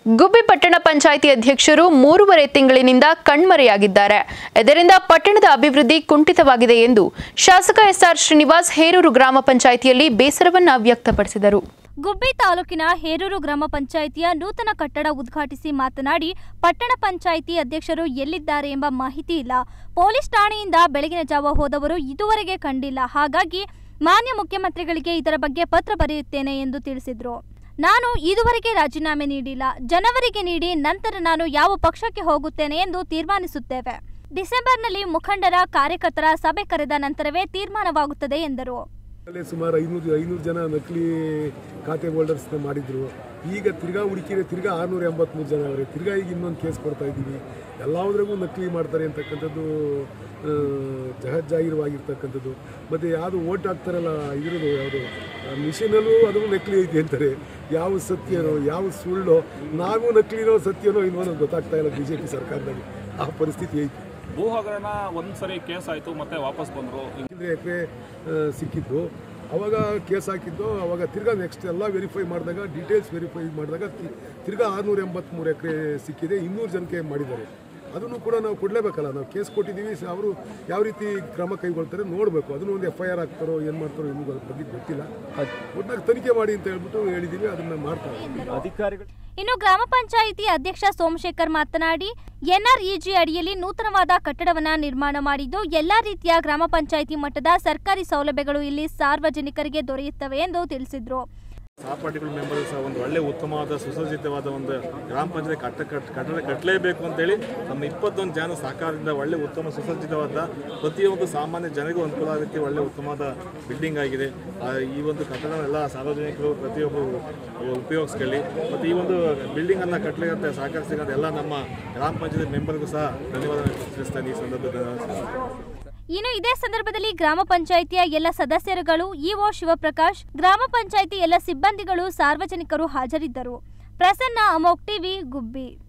ಗುಬ್ಬಿ ಪಟ್ಟಣ ಪಂಚಾಯಿತಿ ಅಧ್ಯಕ್ಷರು ಮೂರುವರೆ ತಿಂಗಳಿನಿಂದ ಕಣ್ಮರೆಯಾಗಿದ್ದಾರೆ ಇದರಿಂದ ಪಟ್ಟಣದ ಅಭಿವೃದ್ಧಿ ಕುಂಠಿತವಾಗಿದೆ ಎಂದು ಶಾಸಕ ಎಸ್ಆರ್ ಶ್ರೀನಿವಾಸ್ ಹೇರೂರು ಗ್ರಾಮ ಪಂಚಾಯಿತಿಯಲ್ಲಿ ಬೇಸರವನ್ನ ವ್ಯಕ್ತಪಡಿಸಿದರು ಗುಬ್ಬಿ ತಾಲೂಕಿನ ಹೇರೂರು ಗ್ರಾಮ ಪಂಚಾಯಿತಿಯ ನೂತನ ಕಟ್ಟಡ ಉದ್ಘಾಟಿಸಿ ಮಾತನಾಡಿ ಪಟ್ಟಣ ಪಂಚಾಯಿತಿ ಅಧ್ಯಕ್ಷರು ಎಲ್ಲಿದ್ದಾರೆ ಎಂಬ ಮಾಹಿತಿ ಇಲ್ಲ ಪೊಲೀಸ್ ಠಾಣೆಯಿಂದ ಬೆಳಗಿನ ಜಾವ ಹೋದವರು ಇದುವರೆಗೆ ಕಂಡಿಲ್ಲ ಹಾಗಾಗಿ ಮಾನ್ಯ ಮುಖ್ಯಮಂತ್ರಿಗಳಿಗೆ ಇದರ ಬಗ್ಗೆ ಪತ್ರ ಬರೆಯುತ್ತೇನೆ ಎಂದು ತಿಳಿಸಿದರು ನಾನು ಇದುವರೆಗೆ ರಾಜೀನಾಮೆ ನೀಡಿಲ್ಲ ಜನವರಿಗೆ ನೀಡಿ ನಂತರ ನಾನು ಯಾವ ಪಕ್ಷಕ್ಕೆ ಹೋಗುತ್ತೇನೆ ಎಂದು ತೀರ್ಮಾನಿಸುತ್ತೇವೆ ಡಿಸೆಂಬರ್ನಲ್ಲಿ ಮುಖಂಡರ ಕಾರ್ಯಕರ್ತರ ಸಭೆ ಕರೆದ ನಂತರವೇ ತೀರ್ಮಾನವಾಗುತ್ತದೆ ಎಂದರು ಅಲ್ಲೇ ಸುಮಾರು ಐನೂರು ಐನೂರು ಜನ ನಕಲಿ ಖಾತೆ ಹೋಲ್ಡರ್ಸ್ನ ಮಾಡಿದ್ರು ಈಗ ತಿರ್ಗಾ ಹುಡುಕಿದ್ರೆ ತಿರ್ಗಾ ಆರುನೂರ ಎಂಬತ್ಮೂರು ಜನ ಅವರೇ ತಿರ್ಗಾ ಈಗ ಇನ್ನೊಂದು ಕೇಸ್ ಕೊಡ್ತಾ ಇದ್ದೀವಿ ಎಲ್ಲದ್ರಾಗೂ ನಕಲಿ ಮಾಡ್ತಾರೆ ಅಂತಕ್ಕಂಥದ್ದು ಆ, ಜಹಜ್ಜಾಹಿರವಾಗಿರ್ತಕ್ಕಂಥದ್ದು ಮತ್ತು ಯಾವುದು ಓಟ್ ಹಾಕ್ತಾರಲ್ಲ ಇದ್ರದ್ದು ಯಾವುದು ಮಿಷಿನಲ್ಲೂ ಅದು ನಕಲಿ ಐತಿ ಅಂತಾರೆ ಯಾವ ಸತ್ಯನೋ ಯಾವ ಸುಳ್ಳು ನಾವು ನಕಲಿನೋ ಸತ್ಯನೋ ಇಲ್ವೋ ಅನ್ನೋದು ಗೊತ್ತಾಗ್ತಾ ಇಲ್ಲ ಬಿ ಜೆ ಪಿ ಸರ್ಕಾರದಲ್ಲಿ ಆ ಪರಿಸ್ಥಿತಿ ಐತಿ ಭೂ ಹಗರಣ ಒಂದು ಸರಿ ಕೇಸ್ ಆಯಿತು ಮತ್ತೆ ವಾಪಸ್ ಬಂದರು ಚಿಲ್ಲರೆ ಎಕರೆ ಸಿಕ್ಕಿದ್ದು ಅವಾಗ ಕೇಸ್ ಹಾಕಿದ್ದು ಅವಾಗ ತಿರ್ಗಾ ನೆಕ್ಸ್ಟ್ ಎಲ್ಲ ವೆರಿಫೈ ಮಾಡಿದಾಗ ಡೀಟೇಲ್ಸ್ ವೆರಿಫೈ ಮಾಡಿದಾಗ ತಿ- ತಿರ್ಗಾ ಆರುನೂರ ಎಂಬತ್ತ್ಮೂರು ಎಕರೆ ಸಿಕ್ಕಿದೆ ಇನ್ನೂರು ಜನಕ್ಕೆ ಮಾಡಿದ್ದಾರೆ ಅದನ್ನು ಕೂಡ ನಾವು ಕೊಡಲೇಬೇಕಲ್ಲ ನಾವು ಕೇಸ್ ಕೊಟ್ಟಿದ್ದೀವಿ ಸ- ಅವರು ಯಾವ ರೀತಿ ಕ್ರಮ ಕೈಗೊಳ್ತಾರೆ ನೋಡಬೇಕು ಅದನ್ನು ಒಂದು ಎಫ್ ಐ ಆರ್ ಹಾಕ್ತಾರೋ ಏನು ಮಾಡ್ತಾರೋ ಇನ್ನೂ ಅದ್ರ ಬಗ್ಗೆ ಗೊತ್ತಿಲ್ಲ ಒಟ್ಟಾಗಿ ತನಿಖೆ ಮಾಡಿ ಅಂತ ಹೇಳ್ಬಿಟ್ಟು ಹೇಳಿದ್ದೀವಿ ಅದನ್ನು ಮಾಡ್ತಾರೆ ಅಧಿಕಾರಿಗಳು ಇನ್ನು ಗ್ರಾಮ ಪಂಚಾಯಿತಿ ಅಧ್ಯಕ್ಷ ಸೋಮಶೇಖರ್ ಮಾತನಾಡಿ ಎನ್ಆರ್ಇಜಿ ಅಡಿಯಲ್ಲಿ ನೂತನವಾದ ಕಟ್ಟಡವನ್ನ ನಿರ್ಮಾಣ ಮಾಡಿದ್ದು ಎಲ್ಲಾ ರೀತಿಯ ಗ್ರಾಮ ಪಂಚಾಯಿತಿ ಮಟ್ಟದ ಸರ್ಕಾರಿ ಸೌಲಭ್ಯಗಳು ಇಲ್ಲಿ ಸಾರ್ವಜನಿಕರಿಗೆ ದೊರೆಯುತ್ತವೆ ಎಂದು ತಿಳಿಸಿದ್ರು ಸಹಪಾಠಿಗಳ ಮೆಂಬರ್ ಸಹ ಒಂದು ಒಳ್ಳೆ ಉತ್ತಮವಾದ ಸುಸಜ್ಜಿತವಾದ ಒಂದು ಗ್ರಾಮ ಪಂಚಾಯತ್ ಕಟ್ಟ ಕಟ್ ಕಟ್ಟಡ ಕಟ್ಟಲೇಬೇಕು ಅಂತೇಳಿ ನಮ್ಮ ಇಪ್ಪತ್ತೊಂದು ಜನ ಸಹಕಾರದಿಂದ ಒಳ್ಳೆ ಉತ್ತಮ ಸುಸಜ್ಜಿತವಾದ ಪ್ರತಿಯೊಂದು ಸಾಮಾನ್ಯ ಜನರಿಗೂ ಅನುಕೂಲ ಆಗುತ್ತೆ ಒಳ್ಳೆ ಉತ್ತಮವಾದ ಬಿಲ್ಡಿಂಗ್ ಆಗಿದೆ ಆ, ಈ ಒಂದು ಕಟ್ಟಡವೆಲ್ಲ ಸಾರ್ವಜನಿಕರು ಪ್ರತಿಯೊಬ್ಬರು ಉಪಯೋಗಿಸ್ಕೊಳ್ಳಿ ಮತ್ತು ಈ ಒಂದು ಬಿಲ್ಡಿಂಗನ್ನು ಕಟ್ಟಲಿಕ್ಕೆ ಸಹಕರಿಸಿದ ಎಲ್ಲ ನಮ್ಮ ಗ್ರಾಮ ಪಂಚಾಯತ್ ಮೆಂಬರ್ಗೂ ಸಹ ಧನ್ಯವಾದ ತಿಳಿಸ್ತಾನೆ ಈ ಸಂದರ್ಭದಲ್ಲಿ ಇನ್ನು ಇದೇ ಸಂದರ್ಭದಲ್ಲಿ ಗ್ರಾಮ ಪಂಚಾಯಿತಿಯ ಎಲ್ಲ ಸದಸ್ಯರುಗಳು ಇಒ ಶಿವಪ್ರಕಾಶ್ ಗ್ರಾಮ ಪಂಚಾಯಿತಿ ಎಲ್ಲ ಸಿಬ್ಬಂದಿಗಳು ಸಾರ್ವಜನಿಕರು ಹಾಜರಿದ್ದರು ಪ್ರಸನ್ನ ಅಮೋಕ್ ಟಿವಿ ಗುಬ್ಬಿ